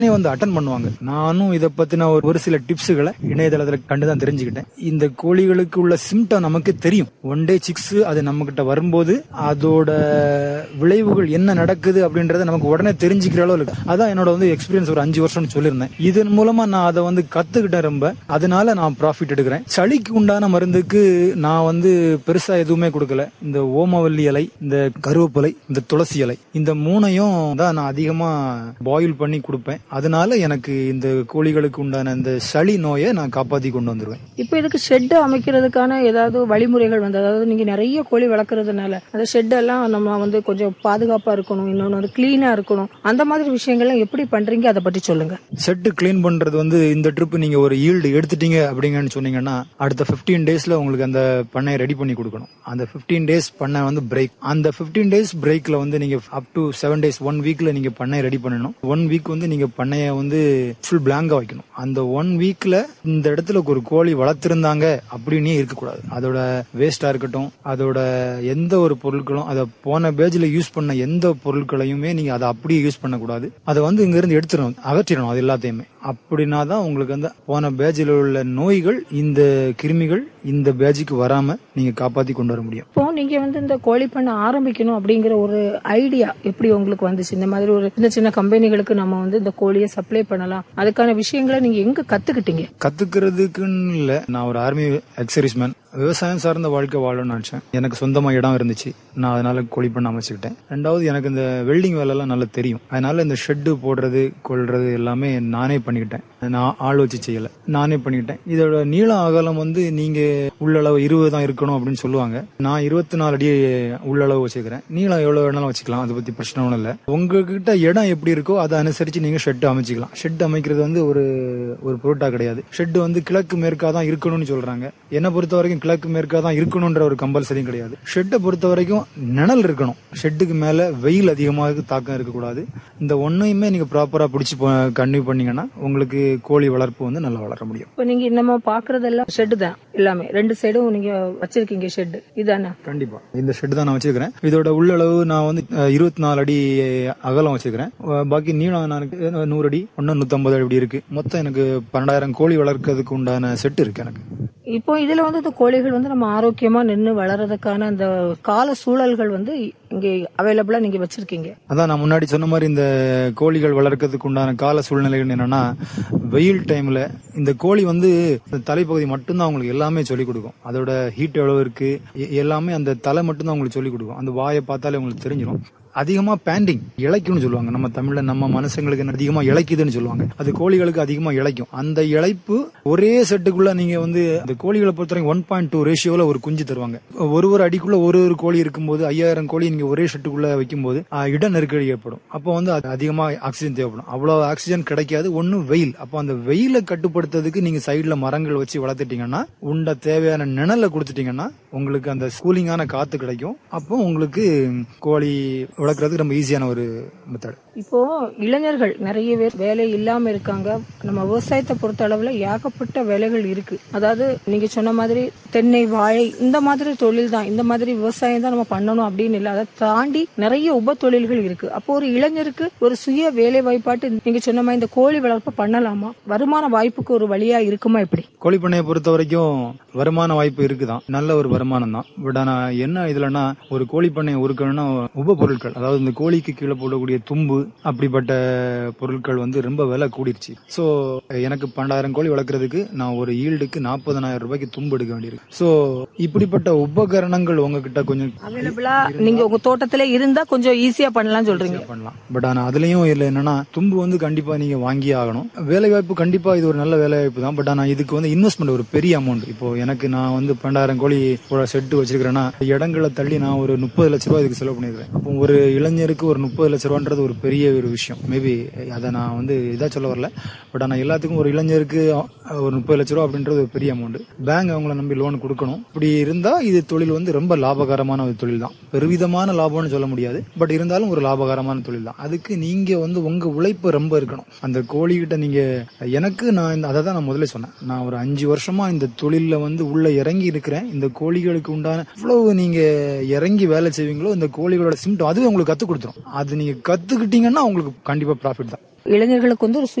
வந்து அட்டன் பண்ணுவாங்க நானும் இதை பத்தின ஒரு ஒரு சில டிப்ஸுகளை இணையதளத்துல கண்டுதான் தெரிஞ்சுக்கிட்டேன் இந்த கோழிகளுக்கு உள்ள சிம்டம் நமக்கு தெரியும் ஒன் டே சிக்ஸ் அது நம்ம கிட்ட வரும்போது அதோட விளைவுகள் என்ன நடக்குது அப்படின்றத நமக்கு உடனே தெரிஞ்சுக்கிற அளவு இருக்கு அதான் என்னோட வந்து எக்ஸ்பீரியன்ஸ் ஒரு அஞ்சு வருஷம்னு சொல்லியிருந்தேன் இதன் மூலமா நான் அதை வந்து கத்துக்கிட்டேன் ரொம்ப அதனால நான் ப்ராஃபிட் எடுக்கிறேன் சளிக்கு உண்டான மருந்துக்கு நான் வந்து பெருசா எதுவுமே கொடுக்கல இந்த ஓமவல்லி இலை இந்த கருவேப்பிலை இந்த துளசி இலை இந்த மூணையும் தான் நான் அதிகமா பாயில் பண்ணி கொடுப்பேன் அதனால எனக்கு இந்த கோழிகளுக்கு உண்டான இந்த சளி நோயை நான் காப்பாத்தி கொண்டு வந்துருவேன் இப்போ இதுக்கு ஷெட் அமைக்கிறதுக்கான ஏதாவது வழிமுறைகள் வந்து அதாவது நீங்க நிறைய கோழி வளர்க்கறதுனால அந்த ஷெட் எல்லாம் நம்ம வந்து கொஞ்சம் பாதுகாப்பா இருக்கணும் இன்னொன்னு வந்து கிளீனா இருக்கணும் அந்த மாதிரி விஷயங்கள்லாம் எப்படி பண்றீங்க அதை பற்றி சொல்லுங்க செட்டு கிளீன் பண்றது வந்து இந்த ட்ரிப் நீங்க ஒரு ஈல்டு எடுத்துட்டீங்க அப்படிங்கன்னு சொன்னீங்கன்னா அடுத்த 15 டேஸ்ல உங்களுக்கு அந்த பண்ணையை ரெடி பண்ணி கொடுக்கணும் அந்த 15 டேஸ் பண்ணை வந்து பிரேக் அந்த 15 டேஸ் பிரேக்ல வந்து நீங்க up to seven days one வீக்ல நீங்க பண்ணையை ரெடி பண்ணணும் ஒன் வீக் வந்து நீங்க பண்ணைய வந்து ஃபுல் பிளாங்கா வைக்கணும் அந்த ஒன் வீக்ல இந்த இடத்துல ஒரு கோழி வளர்த்திருந்தாங்க அப்படின்னே இருக்கக்கூடாது அதோட வேஸ்டா இருக்கட்டும் அதோட எந்த ஒரு பொருட்களும் அதை போன பேஜ்ல யூஸ் பண்ண எந்த பொருட்களையுமே நீங்க அதை அப்படியே யூஸ் பண்ணக்கூடாது அதை வந்து இங்க இருந்து எடுத்துடணும் அகற்றிடணும் அது எல்லாத்தையுமே அப்படின்னா தான் உங்களுக்கு வந்து போன பேஜில் உள்ள நோய்கள் இந்த கிருமிகள் இந்த பேஜுக்கு வராம நீங்க காப்பாத்தி கொண்டு வர முடியும் இப்போ நீங்க வந்து இந்த கோழி பண்ண ஆரம்பிக்கணும் அப்படிங்கிற ஒரு ஐடியா எப்படி உங்களுக்கு வந்துச்சு இந்த மாதிரி ஒரு சின்ன சின்ன கம்பெனிகளுக்கு நம்ம வந்து இந்த கோழியை சப்ளை பண்ணலாம் அதுக்கான விஷயங்களை நீங்க எங்க கத்துக்கிட்டீங்க கத்துக்கிறதுக்குன்னு இல்ல நான் ஒரு ஆர்மி எக்ஸரிஸ்மேன் விவசாயம் சார்ந்த வாழ்க்கை வாழணும்னு நினைச்சேன் எனக்கு சொந்தமா இடம் இருந்துச்சு நான் அதனால கோழி பண்ண அமைச்சுக்கிட்டேன் ரெண்டாவது எனக்கு இந்த வெல்டிங் வேலை எல்லாம் நல்லா தெரியும் அதனால இந்த ஷெட்டு போடுறது கொள்றது எல்லாமே நானே பண்ணிக்கிட்டேன் நான் ஆள் வச்சு செய்யல நானே பண்ணிக்கிட்டேன் இதோட நீளம் அகலம் வந்து நீங்க உள்ளளவு இருபது தான் இருக்கணும் அப்படின்னு சொல்லுவாங்க நான் இருபத்தி நாலு அடி உள்ளளவு வச்சுக்கிறேன் நீளம் எவ்வளவு வேணாலும் வச்சுக்கலாம் அதை பத்தி பிரச்சனை ஒன்றும் இல்லை உங்ககிட்ட இடம் எப்படி இருக்கோ அதை அனுசரிச்சு நீங்க ஷெட் அமைச்சிக்கலாம் ஷெட் அமைக்கிறது வந்து ஒரு ஒரு பொருட்டா கிடையாது ஷெட் வந்து கிழக்கு மேற்கா தான் இருக்கணும்னு சொல்றாங்க என்னை பொறுத்த வரைக்கும் கிழக்கு மேற்கா தான் இருக்கணும்ன்ற ஒரு கம்பல்சரியும் கிடையாது ஷெட்டை பொறுத்த வரைக்கும் நிழல் இருக்கணும் ஷெட்டுக்கு மேல வெயில் அதிகமாக தாக்கம் இருக்கக்கூடாது இந்த ஒன்னையுமே நீங்க ப்ராப்பரா பிடிச்சி கன்டினியூ பண்ணீங்கன்னா உங்களுக்கு கோழி வளர்ப்பு வந்து நல்லா வளர முடியும் இப்போ நீங்க நம்ம பாக்குறதெல்லாம் ஷெட் தான் எல்லாமே ரெண்டு சைடும் நீங்க வச்சிருக்கீங்க ஷெட் இதானே கண்டிப்பா இந்த ஷெட் தான் நான் வச்சிருக்கிறேன் இதோட உள்ளளவு நான் வந்து இருபத்தி நாலு அடி அகலம் வச்சிருக்கிறேன் அஹ் பாக்கி நீளம் எனக்கு நூறு அடி ஒன்னு நூத்தம்பது அடி இப்படி இருக்கு மொத்தம் எனக்கு பன்னெண்டாயிரம் கோழி வளர்க்கறதுக்கு உண்டான செட் இருக்கு எனக்கு இப்போ இதுல வந்து இந்த கோழிகள் வந்து நம்ம ஆரோக்கியமா நின்று வளர்றதுக்கான அந்த கால சூழல்கள் வந்து இங்க அவைலபிளா நீங்க வச்சிருக்கீங்க அதான் நான் முன்னாடி சொன்ன மாதிரி இந்த கோழிகள் வளர்க்கறதுக்கு உண்டான கால சூழ்நிலைகள் என்னன்னா வெயில் டைம்ல இந்த கோழி வந்து இந்த தலைப்பகுதி மட்டும்தான் உங்களுக்கு எல்லாமே சொல்லிக் கொடுக்கும் அதோட ஹீட் எவ்வளவு இருக்கு எ- எல்லாமே அந்த தலை மட்டும்தான் உங்களுக்கு சொல்லிக் கொடுக்கும் அந்த வாயை பார்த்தாலே உங்களுக்கு தெரிஞ்சிடும் அதிகமா பேண்டிங் இழைக்கும்னு சொல்லுவாங்க நம்ம தமிழ்ல நம்ம மனுஷங்களுக்கு என்ன அதிகமா இழைக்குதுன்னு சொல்லுவாங்க அது கோழிகளுக்கு அதிகமா இழைக்கும் அந்த இழைப்பு ஒரே செட்டுக்குள்ள நீங்க வந்து அந்த கோழிகளை பொறுத்த வரைக்கும் ஒன் பாயிண்ட் டூ ரேஷியோல ஒரு குஞ்சு தருவாங்க ஒரு ஒரு அடிக்குள்ள ஒரு ஒரு கோழி இருக்கும்போது ஐயாயிரம் கோழி நீங்க ஒரே செட்டுக்குள்ள வைக்கும்போது ஆஹ், இட நெருக்கடி ஏற்படும் அப்போ வந்து அது அதிகமா ஆக்சிஜன் தேவைப்படும் அவ்வளவு ஆக்சிஜன் கிடைக்காது ஒண்ணு வெயில் அப்போ அந்த வெயிலை கட்டுப்படுத்துறதுக்கு நீங்க சைடுல மரங்கள் வச்சு வளர்த்துட்டீங்கன்னா உண்ட தேவையான நிழலை கொடுத்துட்டீங்கன்னா உங்களுக்கு அந்த கூலிங்கான காத்து கிடைக்கும் அப்போ உங்களுக்கு கோழி வளர்க்கறதுக்கு ரொம்ப ஈஸியான ஒரு மெத்தட் இப்போ இளைஞர்கள் நிறைய பேர் வேலை இல்லாம இருக்காங்க நம்ம விவசாயத்தை பொறுத்த அளவுல ஏகப்பட்ட வேலைகள் இருக்கு அதாவது நீங்க சொன்ன மாதிரி தென்னை வாழை இந்த மாதிரி தொழில் தான் இந்த மாதிரி விவசாயம் தான் நம்ம பண்ணணும் அப்படின்னு இல்லை அதை தாண்டி நிறைய உப தொழில்கள் இருக்கு அப்போ ஒரு இளைஞருக்கு ஒரு சுய வேலை வாய்ப்பாட்டு நீங்க சொன்ன மாதிரி இந்த கோழி வளர்ப்பு பண்ணலாமா வருமான வாய்ப்புக்கு ஒரு வழியா இருக்குமா எப்படி கோழி பண்ணையை பொறுத்த வரைக்கும் வருமான வாய்ப்பு இருக்குதான் நல்ல ஒரு வருமானம் தான் பட் ஆனா என்ன இதுலன்னா ஒரு கோழி பண்ணையை உருக்கணும்னா உப பொருட்கள் அதாவது இந்த கோழிக்கு கீழே போடக்கூடிய தும்பு அப்படிப்பட்ட பொருட்கள் வந்து ரொம்ப விலை கூடிருச்சு சோ எனக்கு பன்னெண்டாயிரம் கோழி வளர்க்கறதுக்கு நான் ஒரு ஈல்டுக்கு நாற்பதனாயிரம் ரூபாய்க்கு தும்பு எடுக்க வேண்டியிருக்கு சோ இப்படிப்பட்ட உபகரணங்கள் உங்ககிட்ட கொஞ்சம் அவைலபிளா நீங்க உங்க தோட்டத்திலே இருந்தா கொஞ்சம் ஈஸியா பண்ணலாம் சொல்றீங்க பண்ணலாம் பட் ஆனா அதுலயும் இல்ல என்னன்னா தும்பு வந்து கண்டிப்பா நீங்க வாங்கியே ஆகணும் வேலை வாய்ப்பு கண்டிப்பா இது ஒரு நல்ல வேலை வாய்ப்பு தான் பட் ஆனா இதுக்கு வந்து இன்வெஸ்ட்மெண்ட் ஒரு பெரிய அமௌண்ட் இப்போ எனக்கு நான் வந்து பன்னெண்டாயிரம் கோழி செட்டு வச்சிருக்கிறேன்னா இடங்களை தள்ளி நான் ஒரு முப்பது லட்ச ரூபாய் இதுக்கு செலவு பண்ணிருக்கேன் அப்போ ஒரு இளைஞருக்கு ஒரு முப்பது லட்ச ரூபான்றது ஒரு பெரிய ஒரு விஷயம் மேபி அதை நான் வந்து இதா சொல்ல வரல பட் ஆனா எல்லாத்துக்கும் ஒரு இளைஞருக்கு ஒரு முப்பது லட்ச ரூபா அப்படின்றது ஒரு பெரிய அமௌண்ட் பேங்க் அவங்கள நம்பி லோன் கொடுக்கணும் இப்படி இருந்தா இது தொழில் வந்து ரொம்ப லாபகரமான ஒரு தொழில் தான் பெருவிதமான லாபம்னு சொல்ல முடியாது பட் இருந்தாலும் ஒரு லாபகரமான தொழில் தான் அதுக்கு நீங்க வந்து உங்க உழைப்பு ரொம்ப இருக்கணும் அந்த கோழி கிட்ட நீங்க எனக்கு நான் இந்த- அதை தான் நான் முதல்ல சொன்னேன் நான் ஒரு அஞ்சு வருஷமா இந்த தொழில்ல வந்து உள்ள இறங்கி இருக்கிறேன் இந்த கோழிகளுக்கு உண்டான இவ்வளவு நீங்க இறங்கி வேலை செய்வீங்களோ இந்த கோழிகளோட சிம்டம் அதுவே உங்களுக்கு கத்து கொடுத்துரும் அது நீங்க கத்துக்கிட்டீங்கன்னா உங்களுக்கு கண்டிப்பா ப்ராஃபிட் தான் இளைஞர்களுக்கு வந்து ஒரு